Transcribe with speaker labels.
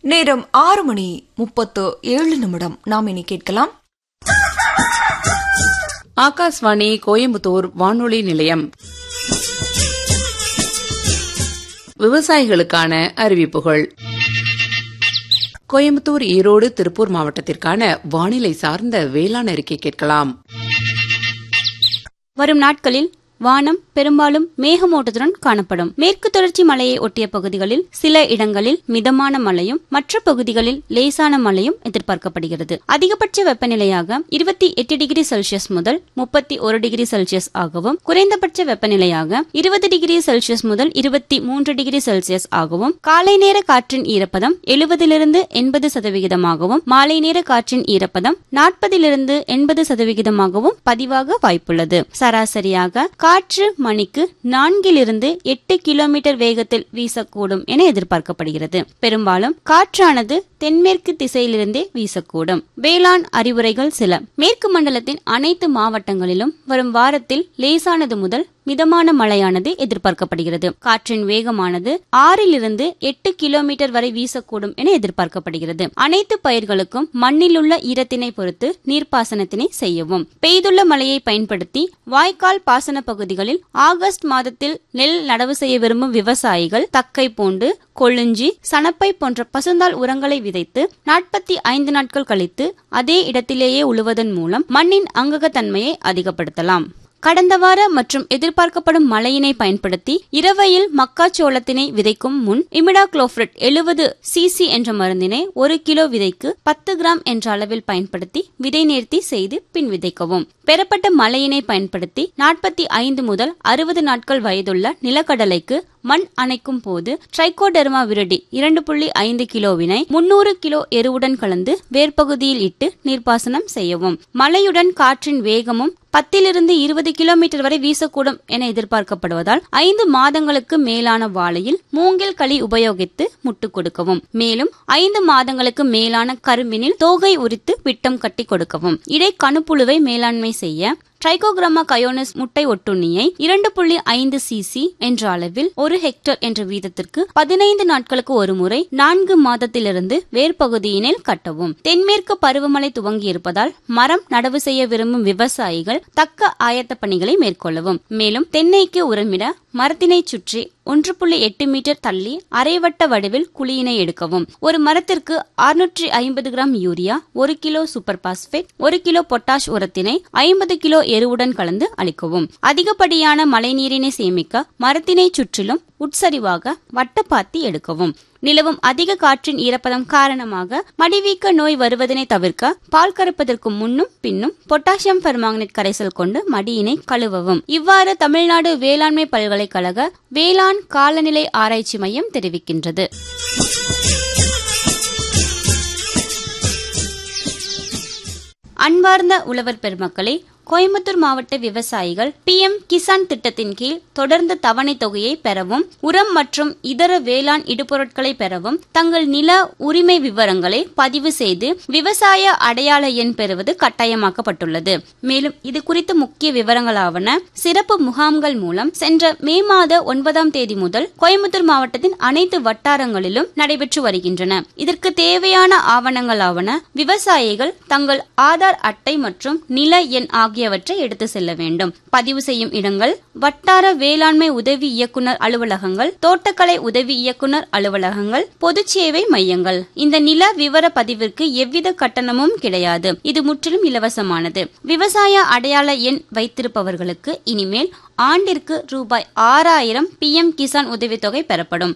Speaker 1: நேரம் ஆறு மணி முப்பத்து ஏழு நிமிடம் நாம் இனி கேட்கலாம்
Speaker 2: ஆகாஷ்வாணி கோயம்புத்தூர் வானொலி நிலையம் விவசாயிகளுக்கான அறிவிப்புகள் கோயம்புத்தூர் ஈரோடு திருப்பூர் மாவட்டத்திற்கான வானிலை சார்ந்த வேளாண் அறிக்கை கேட்கலாம்
Speaker 3: வரும் நாட்களில் வானம் பெரும்பாலும் மேகமூட்டத்துடன் காணப்படும் மேற்கு தொடர்ச்சி மலையை ஒட்டிய பகுதிகளில் சில இடங்களில் மிதமான மழையும் மற்ற பகுதிகளில் லேசான மழையும் எதிர்பார்க்கப்படுகிறது அதிகபட்ச வெப்பநிலையாக இருபத்தி எட்டு டிகிரி செல்சியஸ் முதல் முப்பத்தி ஒரு டிகிரி செல்சியஸ் ஆகவும் குறைந்தபட்ச வெப்பநிலையாக இருபது டிகிரி செல்சியஸ் முதல் இருபத்தி மூன்று டிகிரி செல்சியஸ் ஆகவும் காலை நேர காற்றின் ஈரப்பதம் எழுபதிலிருந்து எண்பது சதவிகிதமாகவும் மாலை நேர காற்றின் ஈரப்பதம் நாற்பதிலிருந்து எண்பது சதவிகிதமாகவும் பதிவாக வாய்ப்புள்ளது சராசரியாக காற்று மணிக்கு நான்கிலிருந்து எட்டு கிலோமீட்டர் வேகத்தில் வீசக்கூடும் என எதிர்பார்க்கப்படுகிறது பெரும்பாலும் காற்றானது தென்மேற்கு திசையிலிருந்தே வீசக்கூடும் வேளாண் அறிவுரைகள் சில மேற்கு மண்டலத்தின் அனைத்து மாவட்டங்களிலும் வரும் வாரத்தில் லேசானது முதல் மிதமான மழையானது எதிர்பார்க்கப்படுகிறது காற்றின் வேகமானது ஆறிலிருந்து எட்டு கிலோமீட்டர் வரை வீசக்கூடும் என எதிர்பார்க்கப்படுகிறது அனைத்து பயிர்களுக்கும் மண்ணில் உள்ள ஈரத்தினை பொறுத்து நீர்ப்பாசனத்தினை செய்யவும் பெய்துள்ள மழையை பயன்படுத்தி வாய்க்கால் பாசன பகுதிகளில் ஆகஸ்ட் மாதத்தில் நெல் நடவு செய்ய விரும்பும் விவசாயிகள் தக்கை பூண்டு கொழுஞ்சி சணப்பை போன்ற பசுந்தாள் உரங்களை விதைத்து நாற்பத்தி ஐந்து நாட்கள் கழித்து அதே இடத்திலேயே உழுவதன் மூலம் மண்ணின் அங்ககத்தன்மையை அதிகப்படுத்தலாம் கடந்த வார மற்றும் எதிர்பார்க்கப்படும் மழையினை பயன்படுத்தி இரவையில் மக்காச்சோளத்தினை விதைக்கும் முன் இமிடாக்ளோஃப்ரிட் எழுபது சிசி என்ற மருந்தினை ஒரு கிலோ விதைக்கு பத்து கிராம் என்ற அளவில் பயன்படுத்தி விதை நேர்த்தி செய்து பின் விதைக்கவும் பெறப்பட்ட மழையினை பயன்படுத்தி நாற்பத்தி ஐந்து முதல் அறுபது நாட்கள் வயதுள்ள நிலக்கடலைக்கு மண் அணைக்கும் போது ட்ரைகோடெர்மா விரடி இரண்டு புள்ளி ஐந்து கிலோவினை முன்னூறு கிலோ எருவுடன் கலந்து வேர்ப்பகுதியில் இட்டு நீர்ப்பாசனம் செய்யவும் மழையுடன் காற்றின் வேகமும் பத்திலிருந்து இருபது கிலோமீட்டர் வரை வீசக்கூடும் என எதிர்பார்க்கப்படுவதால் ஐந்து மாதங்களுக்கு மேலான வாழையில் மூங்கில் களி உபயோகித்து முட்டு கொடுக்கவும் மேலும் ஐந்து மாதங்களுக்கு மேலான கரும்பினில் தோகை உரித்து விட்டம் கட்டி கொடுக்கவும் இடை கணுப்புழுவை மேலாண்மை செய்ய ட்ரைகோகிராமா கயோனஸ் முட்டை ஒட்டுண்ணியை இரண்டு புள்ளி ஐந்து சிசி என்ற அளவில் ஒரு ஹெக்டர் என்ற வீதத்திற்கு பதினைந்து நாட்களுக்கு ஒரு முறை நான்கு மாதத்திலிருந்து வேர்பகுதியினில் கட்டவும் தென்மேற்கு பருவமழை துவங்கியிருப்பதால் மரம் நடவு செய்ய விரும்பும் விவசாயிகள் தக்க ஆயத்த பணிகளை மேற்கொள்ளவும் மேலும் தென்னைக்கு உரமிட மரத்தினை சுற்றி ஒன்று புள்ளி எட்டு மீட்டர் தள்ளி அரைவட்ட வடிவில் குழியினை எடுக்கவும் ஒரு மரத்திற்கு அறுநூற்றி ஐம்பது கிராம் யூரியா ஒரு கிலோ சூப்பர் பாஸ்பேட் ஒரு கிலோ பொட்டாஷ் உரத்தினை ஐம்பது கிலோ எருவுடன் கலந்து அளிக்கவும் அதிகப்படியான மழைநீரினை சேமிக்க மரத்தினை சுற்றிலும் உட்சரிவாக வட்டப்பாத்தி எடுக்கவும் நிலவும் அதிக காற்றின் ஈரப்பதம் காரணமாக மடிவீக்க நோய் வருவதனை தவிர்க்க பால் கறப்பதற்கு முன்னும் பின்னும் பொட்டாசியம் பெர்மாங்கனேட் கரைசல் கொண்டு மடியினை கழுவவும் இவ்வாறு தமிழ்நாடு வேளாண்மை பல்கலைக்கழக வேளாண் காலநிலை ஆராய்ச்சி மையம் தெரிவிக்கின்றது அன்பார்ந்த உழவர் பெருமக்களே கோயம்புத்தூர் மாவட்ட விவசாயிகள் பி எம் கிசான் திட்டத்தின் கீழ் தொடர்ந்து தவணை தொகையை பெறவும் உரம் மற்றும் இதர வேளாண் இடுபொருட்களை பெறவும் தங்கள் நில உரிமை விவரங்களை பதிவு செய்து விவசாய அடையாள எண் பெறுவது கட்டாயமாக்கப்பட்டுள்ளது மேலும் இது குறித்த முக்கிய விவரங்களாவன சிறப்பு முகாம்கள் மூலம் சென்ற மே மாத ஒன்பதாம் தேதி முதல் கோயம்புத்தூர் மாவட்டத்தின் அனைத்து வட்டாரங்களிலும் நடைபெற்று வருகின்றன இதற்கு தேவையான ஆவணங்களாவன விவசாயிகள் தங்கள் ஆதார் அட்டை மற்றும் நில எண் ஆகியவற்றை எடுத்து செல்ல வேண்டும் பதிவு செய்யும் இடங்கள் வட்டார வேளாண்மை உதவி இயக்குனர் அலுவலகங்கள் தோட்டக்கலை உதவி இயக்குனர் அலுவலகங்கள் பொது சேவை மையங்கள் இந்த நில விவர பதிவிற்கு எவ்வித கட்டணமும் கிடையாது இது முற்றிலும் இலவசமானது விவசாய அடையாள எண் வைத்திருப்பவர்களுக்கு இனிமேல் ஆண்டிற்கு ரூபாய் ஆறாயிரம் பி எம் கிசான் உதவித்தொகை பெறப்படும்